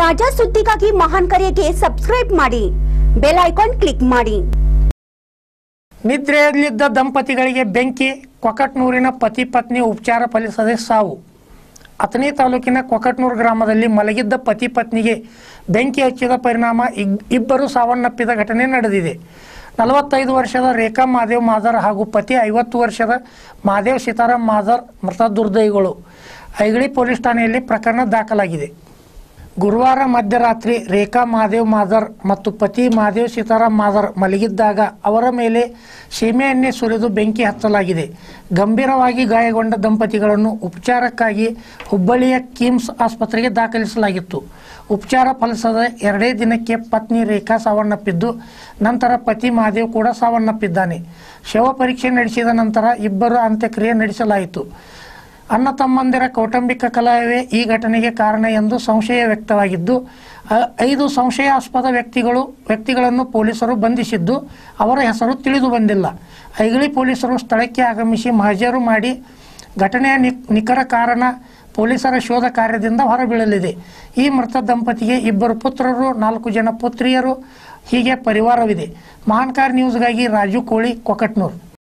ತಾಜಾ ಸುದ್ದಿಗಾಗಿ ಮಹಾನ್ ಕರೆಗೆ ಸಬ್ಸ್ಕ್ರೈಬ್ ಮಾಡಿ ಬೆಲ್ ಐಕಾನ್ ಕ್ಲಿಕ್ ಮಾಡಿ ನಿದ್ರೆಯಲ್ಲಿದ್ದ ದಂಪತಿಗಳಿಗೆ ಬೆಂಕಿ ಕೊಕಟ್ನೂರಿನ ಪತಿ ಪತ್ನಿ ಉಪಚಾರ ಫಲಿಸದೆ ಸಾವು ಅಥಣಿ ತಾಲೂಕಿನ ಕೊಕಟ್ನೂರು ಗ್ರಾಮದಲ್ಲಿ ಮಲಗಿದ್ದ ಪತಿ ಪತ್ನಿಗೆ ಬೆಂಕಿ ಹಚ್ಚಿದ ಪರಿಣಾಮ ಇಗ್- ಇಬ್ಬರು ಸಾವನ್ನಪ್ಪಿದ ಘಟನೆ ನಡೆದಿದೆ ನಲವತ್ತೈದು ವರ್ಷದ ರೇಖಾ ಮಾದೇವ್ ಮಾದರ್ ಹಾಗೂ ಪತಿ ಐವತ್ತು ವರ್ಷದ ಮಾದೇವ್ ಸೀತಾರಾಮ್ ಮಾದರ್ ಮೃತ ದುರ್ದೈಗಳು ಐಗಳಿ ಪೊಲೀಸ್ ಠಾಣೆಯಲ್ಲಿ ಪ್ರಕರಣ ದಾಖಲಾಗಿದೆ ಗುರುವಾರ ಮಧ್ಯರಾತ್ರಿ ರೇಖಾ ಮಹಾದೇವ್ ಮಾದರ್ ಮತ್ತು ಪತಿ ಮಹಾದೇವ್ ಸೀತಾರಾಮ್ ಮಾದರ್ ಮಲಗಿದ್ದಾಗ ಅವರ ಮೇಲೆ ಸೀಮೆ ಎಣ್ಣೆ ಸುರಿದು ಬೆಂಕಿ ಹಚ್ಚಲಾಗಿದೆ ಗಂಭೀರವಾಗಿ ಗಾಯಗೊಂಡ ದಂಪತಿಗಳನ್ನು ಉಪಚಾರಕ್ಕಾಗಿ ಹುಬ್ಬಳ್ಳಿಯ ಕಿಮ್ಸ್ ಆಸ್ಪತ್ರೆಗೆ ದಾಖಲಿಸಲಾಗಿತ್ತು ಉಪಚಾರ ಫಲಿಸದ ಎರಡೇ ದಿನಕ್ಕೆ ಪತ್ನಿ ರೇಖಾ ಸಾವನ್ನಪ್ಪಿದ್ದು ನಂತರ ಪತಿ ಮಹಾದೇವ್ ಕೂಡ ಸಾವನ್ನಪ್ಪಿದ್ದಾನೆ ಶವ ಪರೀಕ್ಷೆ ನಡೆಸಿದ ನಂತರ ಇಬ್ಬರು ಅಂತ್ಯಕ್ರಿಯೆ ನಡೆಸಲಾಯಿತು ಅಣ್ಣ ತಮ್ಮಂದಿರ ಕೌಟುಂಬಿಕ ಕಲಹವೇ ಈ ಘಟನೆಗೆ ಕಾರಣ ಎಂದು ಸಂಶಯ ವ್ಯಕ್ತವಾಗಿದ್ದು ಅ- ಐದು ಸಂಶಯಾಸ್ಪದ ವ್ಯಕ್ತಿಗಳು ವ್ಯಕ್ತಿಗಳನ್ನು ಪೊಲೀಸರು ಬಂಧಿಸಿದ್ದು ಅವರ ಹೆಸರು ತಿಳಿದು ಬಂದಿಲ್ಲ ಐಗಳಿ ಪೊಲೀಸರು ಸ್ಥಳಕ್ಕೆ ಆಗಮಿಸಿ ಮಹಜರು ಮಾಡಿ ಘಟನೆಯ ನಿ- ನಿಖರ ಕಾರಣ ಪೊಲೀಸರ ಶೋಧ ಕಾರ್ಯದಿಂದ ಹೊರಬೀಳಲಿದೆ ಈ ಮೃತ ದಂಪತಿಗೆ ಇಬ್ಬರು ಪುತ್ರರು ನಾಲ್ಕು ಜನ ಪುತ್ರಿಯರು ಹೀಗೆ ಪರಿವಾರವಿದೆ ಮಹಾನ್ಕಾರ್ ನ್ಯೂಸ್ಗಾಗಿ ರಾಜು ಕೋಳಿ ಕೊಕಟ್ನೂರು